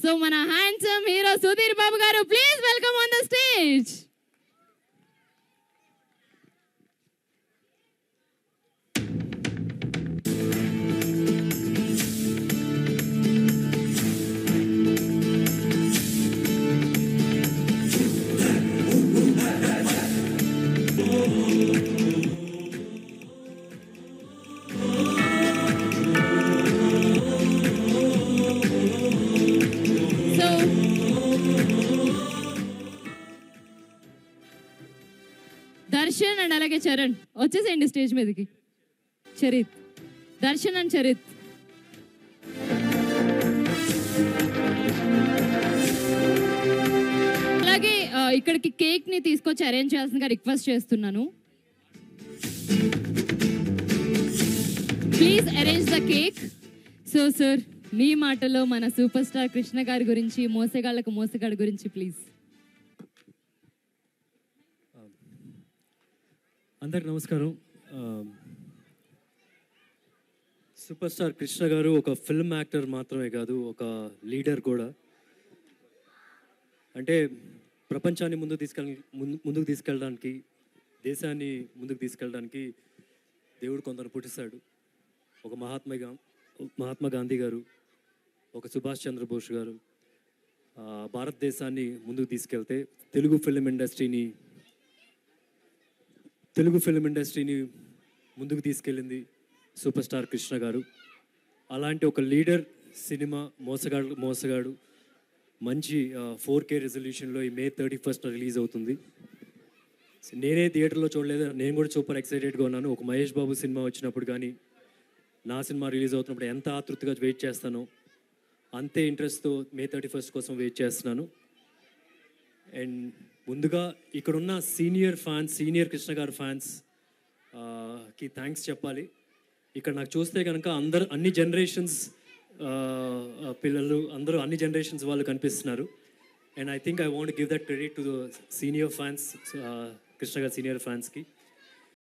so మన handsome hero Sudheer Babu garu please welcome on the stage so Darshan and అలాగే చరణ్ వచ్చేసేయండి stage మీదకి చరిత్ దర్శన్ అండ్ చరిత్ అలాగే ఆ, ఇక్కడికి కేక్ ని తీసుకొచ్చి అరేంజ్ చేయాల్సిందిగా రిక్వెస్ట్ చేస్తున్నాను please arrange the cake so sir మీ మాటలో మన సూపర్ స్టార్ కృష్ణ గారి గురించి మోసగాళ్ళకు మోసగాడి గురించి ప్లీజ్ అందరికి నమస్కారం ఆ, సూపర్ స్టార్ కృష్ణ గారు ఒక ఫిల్మ్ యాక్టర్ మాత్రమే కాదు ఒక లీడర్ కూడా అంటే ప్రపంచాన్ని ముందుకు తీసుకెళ్ళ ముందు ముందుకు తీసుకెళ్ళడానికి దేశాన్ని ముందుకు తీసుకెళ్ళడానికి దేవుడు కొందరు పుట్టిస్తాడు ఒక మహాత్మా గా మహాత్మా గాంధీ గారు ఒక సుభాష్ చంద్రబోస్ గారు ఆ, భారతదేశాన్ని ముందుకు తీసుకెళ్తే తెలుగు ఫిల్మ్ ఇండస్ట్రీని తెలుగు ఫిల్మ్ ఇండస్ట్రీని ముందుకు తీసుకెళ్ళింది సూపర్ స్టార్ కృష్ణ గారు అలాంటి ఒక లీడర్ సినిమా మోసగాడు మోసగాడు మంచి ఫోర్ కే రెజల్యూషన్లో ఈ మే థర్టీ ఫస్ట్ రిలీజ్ అవుతుంది నేనే థియేటర్లో చూడలేదు నేను కూడా సూపర్ ఎక్సైటెడ్గా ఉన్నాను ఒక మహేష్ బాబు సినిమా వచ్చినప్పుడు కానీ నా సినిమా రిలీజ్ అవుతున్నప్పుడు ఎంత ఆతృతగా వెయిట్ చేస్తానో అంతే ఇంట్రెస్ట్తో మే థర్టీ ఫస్ట్ కోసం వెయిట్ చేస్తున్నాను అండ్ ముందుగా ఇక్కడున్న సీనియర్ ఫ్యాన్స్ సీనియర్ కృష్ణ గారు ఫ్యాన్స్ కి థ్యాంక్స్ చెప్పాలి ఇక్కడ నాకు చూస్తే కనుక అందరు అన్ని జనరేషన్స్ పిల్లలు అందరూ అన్ని జనరేషన్స్ వాళ్ళు కనిపిస్తున్నారు and I think I want give that credit to the senior fans Krishna garu senior ఫ్యాన్స్కి